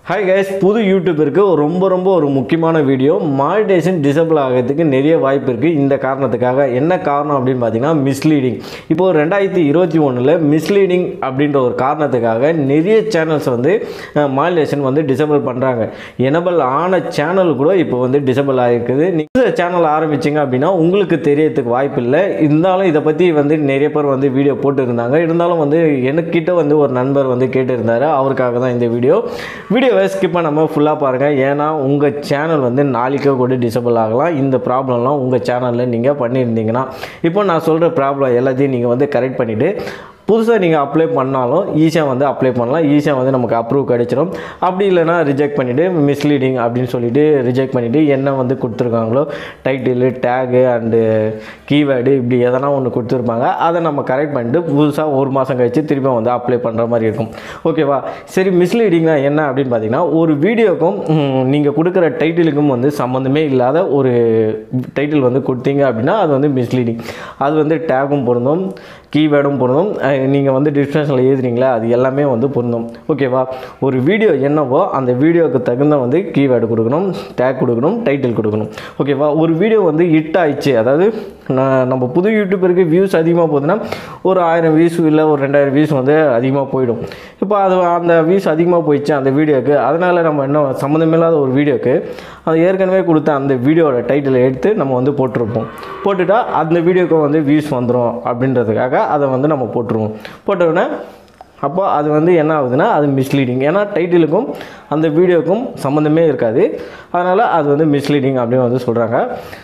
hi guys புது யூடியூபருக்கு ரொம்ப ரொம்ப ஒரு முக்கியமான வீடியோ மானிட்டேஷன் டிசபிள் ஆகிறதுக்கு நிறைய வாய்ப்பு இருக்குது இந்த காரணத்துக்காக என்ன காரணம் அப்படின்னு பார்த்தீங்கன்னா மிஸ்லீடிங் இப்போ ரெண்டாயிரத்தி இருபத்தி ஒன்றில் மிஸ்லீடிங் அப்படின்ற ஒரு காரணத்துக்காக நிறைய சேனல்ஸ் வந்து மானிட்டேஷன் வந்து டிசபிள் பண்ணுறாங்க எனபிள் ஆன சேனல் கூட இப்போ வந்து டிசபிள் ஆகிருக்குது நீங்கள் சேனல் ஆரம்பிச்சிங்க அப்படின்னா உங்களுக்கு தெரியறதுக்கு வாய்ப்பு இல்லை இருந்தாலும் இதை பற்றி வந்து நிறைய பேர் வந்து வீடியோ போட்டுருந்தாங்க இருந்தாலும் வந்து எனக்கிட்ட வந்து ஒரு நண்பர் வந்து கேட்டிருந்தாரு அவருக்காக தான் இந்த வீடியோ வீடியோவை ஸ்கிப் பண்ணாமல் ஃபுல்லாக பாருங்கள் ஏன்னா உங்கள் சேனல் வந்து நாளைக்கே கூட டிசபிள் ஆகலாம் இந்த ப்ராப்ளம்லாம் உங்கள் சேனலில் நீங்கள் பண்ணியிருந்தீங்கன்னா இப்போ நான் சொல்கிற ப்ராப்ளம் எல்லாத்தையும் நீங்கள் வந்து கரெக்ட் பண்ணிவிட்டு புதுசாக நீங்கள் அப்ளை பண்ணாலும் ஈஸியாக வந்து அப்ளை பண்ணலாம் ஈஸியாக வந்து நமக்கு அப்ரூவ் கிடைச்சிடும் அப்படி இல்லைனா ரிஜெக்ட் பண்ணிவிட்டு மிஸ்லீடிங் அப்படின்னு சொல்லிட்டு ரிஜெக்ட் பண்ணிவிட்டு என்ன வந்து கொடுத்துருக்காங்களோ டைட்டிலு டேகு அண்டு கீவேர்டு இப்படி எதனா ஒன்று கொடுத்துருப்பாங்க அதை நம்ம கரெக்ட் பண்ணிட்டு புதுசாக ஒரு மாதம் கழிச்சு திரும்ப வந்து அப்ளை பண்ணுற மாதிரி இருக்கும் ஓகேவா சரி மிஸ்லீடிங்னா என்ன அப்படின்னு பார்த்தீங்கன்னா ஒரு வீடியோக்கும் நீங்கள் கொடுக்குற டைட்டிலுக்கும் வந்து சம்மந்தமே இல்லாத ஒரு டைட்டில் வந்து கொடுத்தீங்க அப்படின்னா அது வந்து மிஸ்லீடிங் அது வந்து டேகும் பொருந்தும் கீவேர்டும் பொருந்தும் நீங்கள் வந்து டிஸ்கிரிப்ஷனில் எழுதுறீங்களா அது எல்லாமே வந்து பொருந்தும் ஓகேவா ஒரு வீடியோ என்னவோ அந்த வீடியோவுக்கு தகுந்த வந்து கீவேர்டு கொடுக்கணும் டேக் கொடுக்கணும் டைட்டில் கொடுக்கணும் ஓகேவா ஒரு வீடியோ வந்து ஹிட் ஆயிடுச்சு அதாவது நான் நம்ம புது யூடியூபருக்கு வியூஸ் அதிகமாக போகுதுன்னா ஒரு ஆயிரம் வியூஸ் இல்லை ஒரு ரெண்டாயிரம் வியூஸ் வந்து அதிகமாக போயிடும் இப்போ அது அந்த வியூஸ் அதிகமாக போயிடுச்சு அந்த வீடியோக்கு அதனால் நம்ம என்ன சம்மந்தமில்லாத ஒரு வீடியோக்கு அது ஏற்கனவே கொடுத்த அந்த வீடியோட டைட்டிலை எடுத்து நம்ம வந்து போட்டிருப்போம் போட்டுட்டா அந்த வீடியோக்கு வந்து வியூஸ் வந்துடும் அப்படின்றதுக்காக அதை வந்து நம்ம போட்டுருவோம் போட்டோடனே அப்போ அது வந்து என்ன ஆகுதுன்னா அது மிஸ்லீடிங் ஏன்னா டைட்டிலுக்கும் அந்த வீடியோக்கும் சம்மந்தமே இருக்காது அதனால் அது வந்து மிஸ்லீடிங் அப்படின்னு வந்து சொல்கிறாங்க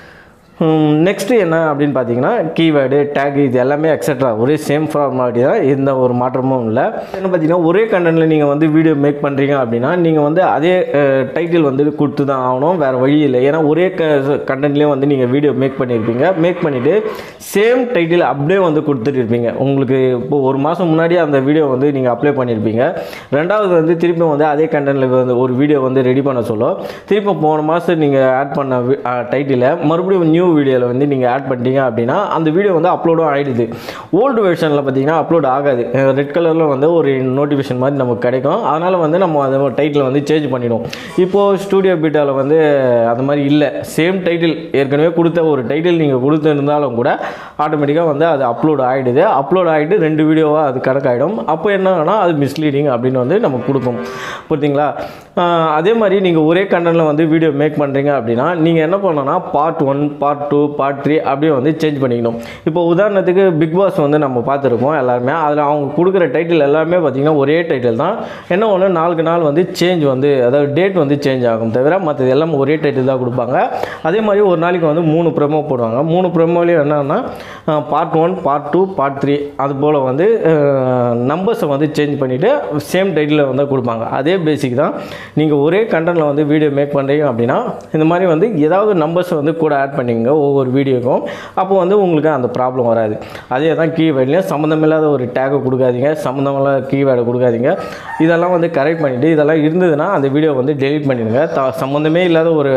நெக்ஸ்ட்டு என்ன அப்படின்னு பார்த்தீங்கன்னா கீவேர்டு டேக் இது எல்லாமே எக்ஸட்ரா ஒரே சேம் ஃபார்மாலிட்டி தான் எந்த ஒரு மாற்றமும் இல்லை என்ன பார்த்தீங்கன்னா ஒரே கண்டென்ட்டில் நீங்கள் வந்து வீடியோ மேக் பண்ணுறீங்க அப்படின்னா நீங்கள் வந்து அதே டைட்டில் வந்து கொடுத்து தான் ஆகணும் வேறு வழி இல்லை ஏன்னா ஒரே க கண்டென்ட்லேயே வந்து நீங்கள் வீடியோ மேக் பண்ணியிருப்பீங்க மேக் பண்ணிவிட்டு சேம் டைட்டில் அப்படியே வந்து கொடுத்துட்டு இருப்பீங்க உங்களுக்கு இப்போ ஒரு மாதம் முன்னாடி அந்த வீடியோ வந்து நீங்கள் அப்ளை பண்ணியிருப்பீங்க ரெண்டாவது வந்து திருப்பி வந்து அதே கண்டென்ட்டில் வந்து ஒரு வீடியோ வந்து ரெடி பண்ண சொல்ல திருப்பி போன மாதம் நீங்கள் ஆட் பண்ண டைட்டிலை மறுபடியும் நியூ வீடியோவில் வந்து நீங்கள் ஆட் பண்ணிட்டீங்க அப்படின்னா அந்த வீடியோ வந்து அப்லோடும் ஆகிடுது ஓல்டு வெர்ஷனில் பார்த்தீங்கன்னா அப்லோட் ஆகாது ரெட் கலரில் வந்து ஒரு நோட்டிஃபிகேஷன் மாதிரி நமக்கு கிடைக்கும் அதனால் வந்து நம்ம அதை டைட்டில் வந்து சேஞ்ச் பண்ணிடுவோம் இப்போது ஸ்டூடியோ பீட்டாவில் வந்து அந்த மாதிரி இல்லை சேம் டைட்டில் ஏற்கனவே கொடுத்த ஒரு டைட்டில் நீங்கள் கொடுத்துருந்தாலும் கூட ஆட்டோமேட்டிக்காக வந்து அது அப்லோட் ஆகிடுது அப்லோட் ஆகிட்டு ரெண்டு வீடியோவாக அது கணக்காயிடும் அப்போ என்னன்னா அது மிஸ்லீடிங் அப்படின்னு வந்து நம்ம கொடுக்கும் புரியுதுங்களா அதே மாதிரி நீங்கள் ஒரே கண்டனில் வந்து வீடியோ மேக் பண்ணுறீங்க அப்படின்னா நீங்கள் என்ன பண்ணணும்னா part one part two part three அப்படியே வந்து சேஞ்ச் பண்ணிக்கணும் இப்போ உதாரணத்துக்கு பிக் பாஸ் வந்து நம்ம பார்த்துருப்போம் எல்லாருமே அதில் அவங்க கொடுக்குற டைட்டில் எல்லாமே பார்த்திங்கன்னா ஒரே டைட்டில் தான் என்ன ஒன்று நாளுக்கு நாள் வந்து சேஞ்ச் வந்து அதாவது டேட் வந்து சேஞ்ச் ஆகும் தவிர மற்றது எல்லாம் ஒரே டைட்டில் தான் கொடுப்பாங்க அதே மாதிரி ஒரு நாளைக்கு வந்து மூணு ப்ரொமோ போடுவாங்க மூணு ப்ரொமோலையும் என்னன்னா part one part two part three அது போல் வந்து நம்பர்ஸை வந்து சேஞ்ச் பண்ணிவிட்டு சேம் டைட்டில் வந்து கொடுப்பாங்க அதே பேசிக் தான் நீங்கள் ஒரே கண்டனில் வந்து வீடியோ மேக் பண்ணுறீங்க அப்படின்னா இந்த மாதிரி வந்து ஏதாவது நம்பர்ஸ் வந்து கூட ஆட் பண்ணிங்க ஒவ்வொரு வீடியோக்கும் அப்போ வந்து உங்களுக்கு அந்த ப்ராப்ளம் வராது அதே தான் கீவேர்ட்லேயும் சம்மந்தமில்லாத ஒரு டேக்கை கொடுக்காதீங்க சம்மந்தமில்லாத கீவேர்டை கொடுக்காதீங்க இதெல்லாம் வந்து கரெக்ட் பண்ணிவிட்டு இதெல்லாம் இருந்ததுன்னா அந்த வீடியோ வந்து டெலிட் பண்ணிடுங்க த சம்மந்தமே இல்லாத ஒரு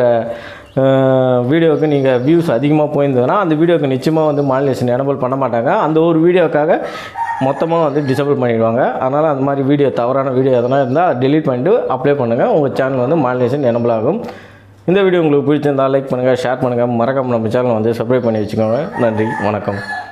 வீடியோவுக்கு நீங்கள் வியூஸ் அதிகமாக போயிருந்ததுன்னா அந்த வீடியோக்கு நிச்சயமாக வந்து மானிலேஷன் எனபிள் பண்ண மாட்டாங்க அந்த ஒரு வீடியோக்காக மொத்தமாக வந்து டிசபிள் பண்ணிடுவாங்க அதனால் அந்த மாதிரி வீடியோ தவறான வீடியோ எதனா இருந்தால் டெலீட் பண்ணிட்டு அப்ளை பண்ணுங்கள் உங்கள் சேனல் வந்து மானிலேஷன் எனபிள் ஆகும் இந்த வீடியோ உங்களுக்கு பிடிச்சிருந்தால் லைக் பண்ணுங்கள் ஷேர் பண்ணுங்கள் மறக்காம நம்ம சேனலை வந்து சப்ஸ்கிரைப் பண்ணி வச்சுக்கோங்க நன்றி வணக்கம்